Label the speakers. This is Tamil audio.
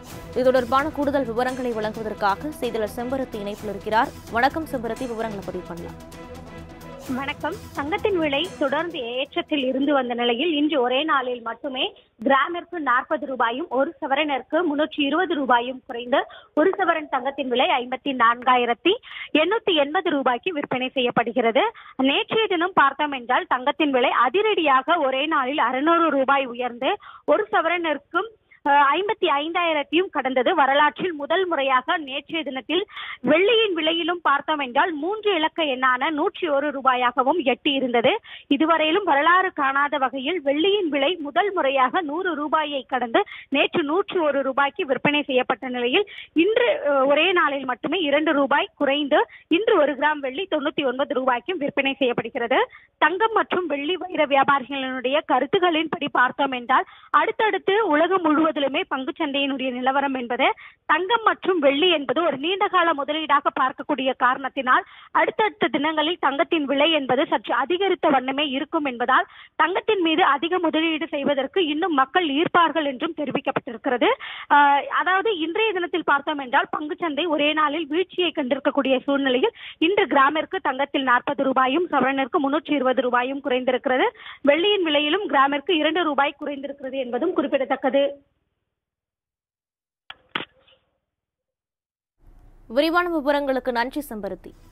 Speaker 1: இது தொடர்பான கூடுதல் விவரங்களை வழங்குவதற்காக செய்தியாளர் செம்பருத்தி இணைப்பில் இருக்கிறார் வணக்கம் செம்பருத்தி விவரங்களை பதிவு பண்ணலாம்
Speaker 2: வணக்கம் தங்கத்தின் விலை தொடர்ந்து ஏற்றத்தில் இருந்து வந்த நிலையில் இன்று ஒரே நாளில் மட்டுமே கிராமிற்கு நாற்பது ரூபாயும் ஒரு சவரனிற்கு முன்னூற்றி இருபது ரூபாயும் குறைந்து ஒரு சவரன் தங்கத்தின் விலை ஐம்பத்தி நான்காயிரத்தி எண்ணூத்தி எண்பது ரூபாய்க்கு விற்பனை செய்யப்படுகிறது நேற்றைய தினம் பார்த்தோம் என்றால் தங்கத்தின் விலை அதிரடியாக ஒரே நாளில் அறுநூறு ரூபாய் உயர்ந்து ஒரு சவரனிற்கும் ஐம்பத்தி ஐந்தாயிரத்தையும் கடந்தது வரலாற்றில் முதல் முறையாக நேற்றைய தினத்தில் வெள்ளியின் விலையிலும் பார்த்தோம் என்றால் மூன்று இலக்க எண்ணான நூற்றி ஒரு ரூபாயாகவும் எட்டி இருந்தது இதுவரையிலும் வரலாறு காணாத வகையில் வெள்ளியின் விலை முதல் முறையாக நூறு ரூபாயை கடந்து நேற்று நூற்றி ஒரு ரூபாய்க்கு விற்பனை செய்யப்பட்ட நிலையில் இன்று அஹ், ஒரே நாளில் மட்டுமே இரண்டு ரூபாய் குறைந்து இன்று ஒரு கிராம் வெள்ளி தொண்ணூத்தி ஒன்பது ரூபாய்க்கும் விற்பனை செய்யப்படுகிறது தங்கம் மற்றும் வெள்ளி வைர வியாபாரிகளினுடைய கருத்துகளின்படி பார்த்தோம் என்றால் அடுத்தடுத்து உலகம் முழுவதிலுமே பங்குச் சந்தையினுடைய நிலவரம் என்பது தங்கம் மற்றும் வெள்ளி என்பது ஒரு நீண்ட கால முதலீடாக பார்க்கக்கூடிய காரணத்தினால் அடுத்தடுத்த தினங்களில் தங்கத்தின் விலை என்பது சற்று அதிகரித்த வண்ணமே இருக்கும் என்பதால் தங்கத்தின் மீது அதிக முதலீடு செய்வதற்கு இன்னும் மக்கள் ஈர்ப்பார்கள் என்றும் தெரிவிக்கப்பட்டிருக்கிறது ஆஹ் அதாவது இன்றைய தினத்தில் பார்த்தோம் என்றால் பங்குச்சந்தை ஒரே நாளில் வீழ்ச்சியை கண்டிருக்கக்கூடிய சூழ்நிலையில் இன்று கிராமிற்கு தங்கத்தில் நாற்பது ரூபாயும் சவரனிற்கு முன்னூற்றி இருபது ரூபாயும் குறைந்திருக்கிறது வெள்ளியின் விலையிலும் கிராமிற்கு இரண்டு ரூபாய் குறைந்திருக்கிறது என்பதும் குறிப்பிடத்தக்கது
Speaker 1: விரிவான விவரங்களுக்கு நன்றி செம்பருத்தி